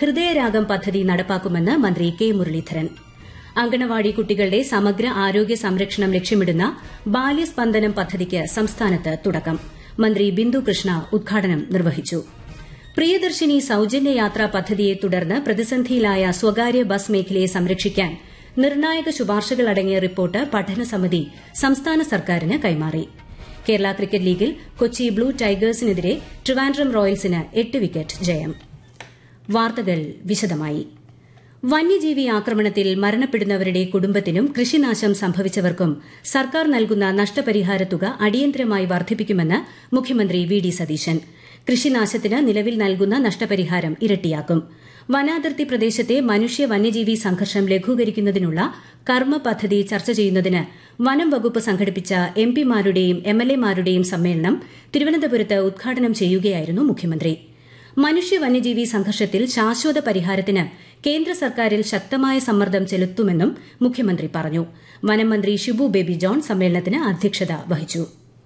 ഹൃദയരാഗം പദ്ധതി നടപ്പാക്കുമെന്ന് മന്ത്രി കെ മുരളീധരൻ അങ്കണവാടി കുട്ടികളുടെ സമഗ്ര ആരോഗ്യ സംരക്ഷണം ലക്ഷ്യമിടുന്ന ബാല്യസ്പന്ദനം പദ്ധതിക്ക് സംസ്ഥാനത്ത് തുടക്കം മന്ത്രി ബിന്ദു കൃഷ്ണ ഉദ്ഘാടനം നിർവഹിച്ചു പ്രിയദർശിനി സൌജന്യ യാത്രാ പദ്ധതിയെ തുടർന്ന് പ്രതിസന്ധിയിലായ സ്വകാര്യ ബസ് മേഖലയെ സംരക്ഷിക്കാൻ നിർണായക ശുപാർശകളടങ്ങിയ റിപ്പോർട്ട് പഠനസമിതി സംസ്ഥാന സർക്കാരിന് കൈമാറി കേരള ക്രിക്കറ്റ് ലീഗിൽ കൊച്ചി ബ്ലൂ ടൈഗേഴ്സിനെതിരെ ട്രിവാൻഡ്രം റോയൽസിന് എട്ട് വിക്കറ്റ് ജയം വാർത്തകൾ വിശദമായി വന്യജീവി ആക്രമണത്തിൽ മരണപ്പെടുന്നവരുടെ കുടുംബത്തിനും കൃഷിനാശം സംഭവിച്ചവർക്കും സർക്കാർ നൽകുന്ന നഷ്ടപരിഹാര തുക അടിയന്തരമായി വർദ്ധിപ്പിക്കുമെന്ന് മുഖ്യമന്ത്രി വി ഡി സതീശൻ കൃഷിനാശത്തിന് നിലവിൽ നൽകുന്ന നഷ്ടപരിഹാരം ഇരട്ടിയാക്കും വനാതിർത്തി പ്രദേശത്തെ മനുഷ്യ വന്യജീവി സംഘർഷം ലഘൂകരിക്കുന്നതിനുള്ള കർമ്മ പദ്ധതി ചർച്ച ചെയ്യുന്നതിന് വനം വകുപ്പ് സംഘടിപ്പിച്ച എം പിമാരുടെയും എം എൽ എമാരുടെയും സമ്മേളനം തിരുവനന്തപുരത്ത് ഉദ്ഘാടനം ചെയ്യുകയായിരുന്നു മുഖ്യമന്ത്രി മനുഷ്യ വന്യജീവി സംഘർഷത്തിൽ ശാശ്വത പരിഹാരത്തിന് കേന്ദ്ര സർക്കാരിൽ ശക്തമായ സമ്മർദ്ദം ചെലുത്തുമെന്നും മുഖ്യമന്ത്രി പറഞ്ഞു വനം മന്ത്രി ഷിബു ബേബി ജോൺ സമ്മേളനത്തിന് അധ്യക്ഷത വഹിച്ചു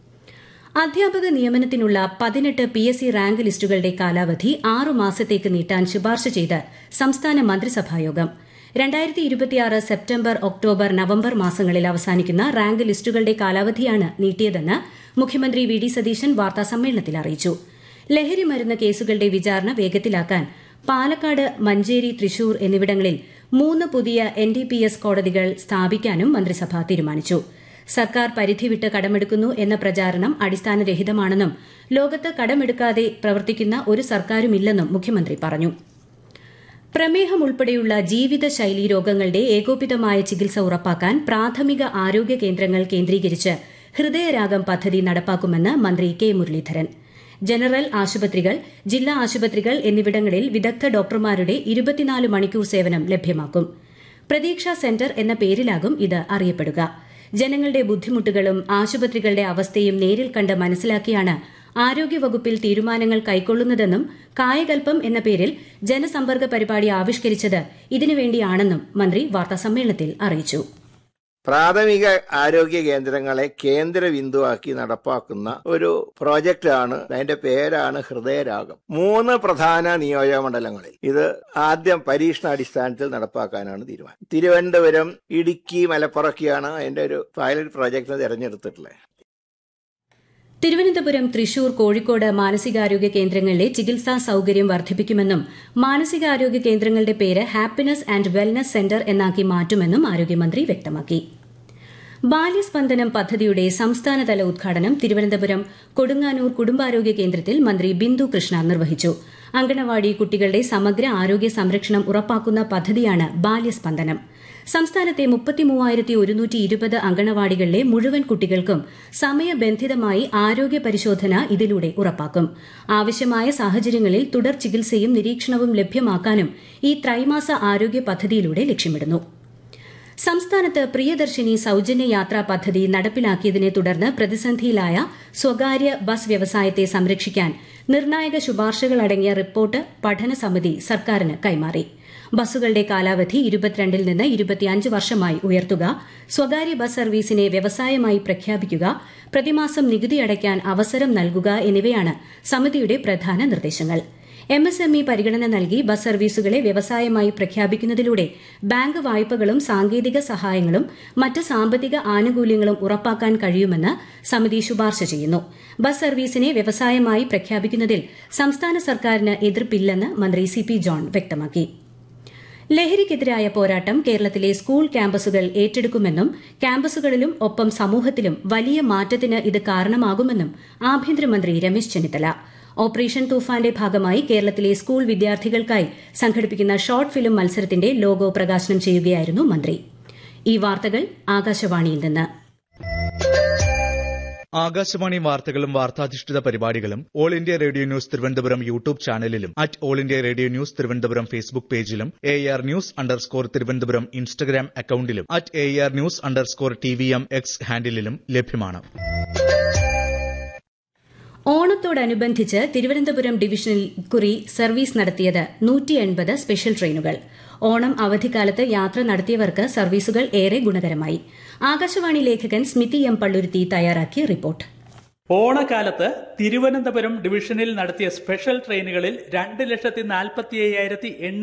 അധ്യാപക നിയമനത്തിനുള്ള പതിനെട്ട് പി എസ് സി റാങ്ക് ലിസ്റ്റുകളുടെ കാലാവധി ആറു മാസത്തേക്ക് നീട്ടാൻ ശുപാർശ ചെയ്ത് സംസ്ഥാന മന്ത്രിസഭായോഗം രണ്ടായിരത്തി ഇരുപത്തിയാറ് സെപ്റ്റംബർ ഒക്ടോബർ നവംബർ മാസങ്ങളിൽ അവസാനിക്കുന്ന റാങ്ക് ലിസ്റ്റുകളുടെ കാലാവധിയാണ് നീട്ടിയതെന്ന് മുഖ്യമന്ത്രി വി ഡി സതീശൻ വാർത്താസമ്മേളനത്തിൽ അറിയിച്ചു ലഹരി മരുന്ന് കേസുകളുടെ വിചാരണ വേഗത്തിലാക്കാൻ പാലക്കാട് മഞ്ചേരി തൃശൂർ എന്നിവിടങ്ങളിൽ മൂന്ന് പുതിയ എൻ ഡി പി എസ് കോടതികൾ സ്ഥാപിക്കാനും മന്ത്രിസഭ തീരുമാനിച്ചു സർക്കാർ പരിധി വിട്ട് കടമെടുക്കുന്നു എന്ന പ്രചാരണം അടിസ്ഥാനരഹിതമാണെന്നും ലോകത്ത് കടമെടുക്കാതെ പ്രവർത്തിക്കുന്ന ഒരു സർക്കാരുമില്ലെന്നും മുഖ്യമന്ത്രി പറഞ്ഞു പ്രമേഹം ഉൾപ്പെടെയുള്ള ജീവിതശൈലീ രോഗങ്ങളുടെ ഏകോപിതമായ ചികിത്സ ഉറപ്പാക്കാൻ പ്രാഥമിക ആരോഗ്യ കേന്ദ്രങ്ങൾ കേന്ദ്രീകരിച്ച് ഹൃദയരാഗം പദ്ധതി നടപ്പാക്കുമെന്ന് മന്ത്രി കെ മുരളീധരൻ ജനറൽ ആശുപത്രികൾ ജില്ലാ ആശുപത്രികൾ എന്നിവിടങ്ങളിൽ വിദഗ്ധ ഡോക്ടർമാരുടെ ഇരുപത്തിനാല് മണിക്കൂർ സേവനം ലഭ്യമാക്കും പ്രതീക്ഷാ സെന്റർ എന്ന പേരിലാകും ഇത് അറിയപ്പെടുക ജനങ്ങളുടെ ബുദ്ധിമുട്ടുകളും ആശുപത്രികളുടെ അവസ്ഥയും നേരിൽ കണ്ട് മനസ്സിലാക്കിയാണ് ആരോഗ്യവകുപ്പിൽ തീരുമാനങ്ങൾ കൈക്കൊള്ളുന്നതെന്നും കായകൽപ്പം എന്ന പേരിൽ ജനസമ്പർക്ക പരിപാടി ആവിഷ്കരിച്ചത് ഇതിനുവേണ്ടിയാണെന്നും മന്ത്രി വാർത്താസമ്മേളനത്തിൽ അറിയിച്ചു പ്രാഥമിക ആരോഗ്യ കേന്ദ്രങ്ങളെ കേന്ദ്ര ബിന്ദുവാക്കി നടപ്പാക്കുന്ന ഒരു പ്രോജക്റ്റാണ് അതിന്റെ പേരാണ് ഹൃദയരാഗം മൂന്ന് പ്രധാന നിയോജക മണ്ഡലങ്ങളിൽ ഇത് ആദ്യം പരീക്ഷണാടിസ്ഥാനത്തിൽ നടപ്പാക്കാനാണ് തീരുമാനം തിരുവനന്തപുരം ഇടുക്കി മലപ്പുറമൊക്കെയാണ് അതിന്റെ ഒരു പൈലറ്റ് പ്രോജക്റ്റ് തിരഞ്ഞെടുത്തിട്ടുള്ളത് തിരുവനന്തപുരം തൃശൂർ കോഴിക്കോട് മാനസികാരോഗ്യ കേന്ദ്രങ്ങളിലെ ചികിത്സാ സൌകര്യം വർദ്ധിപ്പിക്കുമെന്നും മാനസികാരോഗ്യ കേന്ദ്രങ്ങളുടെ പേര് ഹാപ്പിനെസ് ആൻഡ് വെൽനസ് സെന്റർ എന്നാക്കി മാറ്റുമെന്നും ആരോഗ്യമന്ത്രി വ്യക്തമാക്കി ബാല്യസ്പന്ദനം പദ്ധതിയുടെ സംസ്ഥാനതല ഉദ്ഘാടനം തിരുവനന്തപുരം കൊടുങ്ങാനൂർ കുടുംബാരോഗ്യ കേന്ദ്രത്തിൽ മന്ത്രി ബിന്ദു കൃഷ്ണ നിർവഹിച്ചു അങ്കണവാടി കുട്ടികളുടെ സമഗ്ര ആരോഗ്യ സംരക്ഷണം ഉറപ്പാക്കുന്ന പദ്ധതിയാണ് ബാല്യസ്പന്ദനം സംസ്ഥാനത്തെ മുപ്പത്തിമൂവായിരത്തി ഒരുന്നൂറ്റി ഇരുപത് അങ്കണവാടികളിലെ മുഴുവൻ കുട്ടികൾക്കും സമയബന്ധിതമായി ആരോഗ്യ പരിശോധന ഇതിലൂടെ ഉറപ്പാക്കും ആവശ്യമായ സാഹചര്യങ്ങളിൽ തുടർ ചികിത്സയും നിരീക്ഷണവും ലഭ്യമാക്കാനും ഈ ത്രൈമാസ ആരോഗ്യ പദ്ധതിയിലൂടെ ലക്ഷ്യമിടുന്നു സംസ്ഥാനത്ത് പ്രിയദർശിനി സൌജന്യ യാത്രാ പദ്ധതി നടപ്പിലാക്കിയതിനെ തുടർന്ന് പ്രതിസന്ധിയിലായ സ്വകാര്യ ബസ് വ്യവസായത്തെ സംരക്ഷിക്കാൻ നിർണായക ശുപാർശകളടങ്ങിയ റിപ്പോർട്ട് പഠനസമിതി സർക്കാരിന് കൈമാറി ബസ്സുകളുടെ കാലാവധി ഇരുപത്തിരണ്ടിൽ നിന്ന് ഇരുപത്തിയഞ്ച് വർഷമായി ഉയർത്തുക സ്വകാര്യ ബസ് സർവീസിനെ വ്യവസായമായി പ്രഖ്യാപിക്കുക പ്രതിമാസം നികുതി അടയ്ക്കാൻ അവസരം നൽകുക എന്നിവയാണ് സമിതിയുടെ പ്രധാന നിർദ്ദേശങ്ങൾ എം എസ് എം ഇ പരിഗണന നൽകി ബസ് സർവീസുകളെ വ്യവസായമായി പ്രഖ്യാപിക്കുന്നതിലൂടെ ബാങ്ക് വായ്പകളും സാങ്കേതിക സഹായങ്ങളും മറ്റ് സാമ്പത്തിക ആനുകൂല്യങ്ങളും ഉറപ്പാക്കാൻ കഴിയുമെന്ന് സമിതി ശുപാർശ ചെയ്യുന്നു ബസ് സർവീസിനെ വ്യവസായമായി പ്രഖ്യാപിക്കുന്നതിൽ സംസ്ഥാന സർക്കാരിന് എതിർപ്പില്ലെന്ന് മന്ത്രി സി പി ജോൺ വ്യക്തമാക്കി ലഹരിക്കെതിരായ പോരാട്ടം കേരളത്തിലെ സ്കൂൾ ക്യാമ്പസുകൾ ഏറ്റെടുക്കുമെന്നും ക്യാമ്പസുകളിലും ഒപ്പം സമൂഹത്തിലും വലിയ മാറ്റത്തിന് ഇത് കാരണമാകുമെന്നും ആഭ്യന്തരമന്ത്രി രമേശ് ചെന്നിത്തല ഓപ്പറേഷൻ തൂഫാന്റെ ഭാഗമായി കേരളത്തിലെ സ്കൂൾ വിദ്യാർത്ഥികൾക്കായി സംഘടിപ്പിക്കുന്ന ഷോർട്ട് ഫിലിം മത്സരത്തിന്റെ ലോഗോ പ്രകാശനം ചെയ്യുകയായിരുന്നു മന്ത്രി ഈ വാർത്തകൾ ആകാശവാണിയിൽ നിന്ന് ആകാശവാണി വാർത്തകളും വാർത്താധിഷ്ഠിത പരിപാടികളും all India radio news Thiruvananthapuram YouTube ചാനലിലും at all India radio news Thiruvananthapuram Facebook പേജിലും A R news underscore Thiruvananthapuram Instagram അക്കൌണ്ടിലും at A R news underscore T V M X ഹാൻഡിലും ലഭ്യമാണ് ഓണത്തോടനുബന്ധിച്ച് തിരുവനന്തപുരം ഡിവിഷനിൽ കുറി സർവീസ് നടത്തിയത് നൂറ്റി എൺപത് സ്പെഷ്യൽ ട്രെയിനുകൾ ഓണം അവധിക്കാലത്ത് യാത്ര നടത്തിയവർക്ക് സർവീസുകൾ ഏറെ ഗുണകരമായി ആകാശവാണി ലേഖകൻ സ്മിതി എം പള്ളുരുത്തി തയ്യാറാക്കിയ റിപ്പോർട്ട് ഓണക്കാലത്ത് തിരുവനന്തപുരം ഡിവിഷനിൽ നടത്തിയ സ്പെഷ്യൽ ട്രെയിനുകളിൽ രണ്ട് ലക്ഷത്തി നാൽപ്പത്തി അയ്യായിരത്തി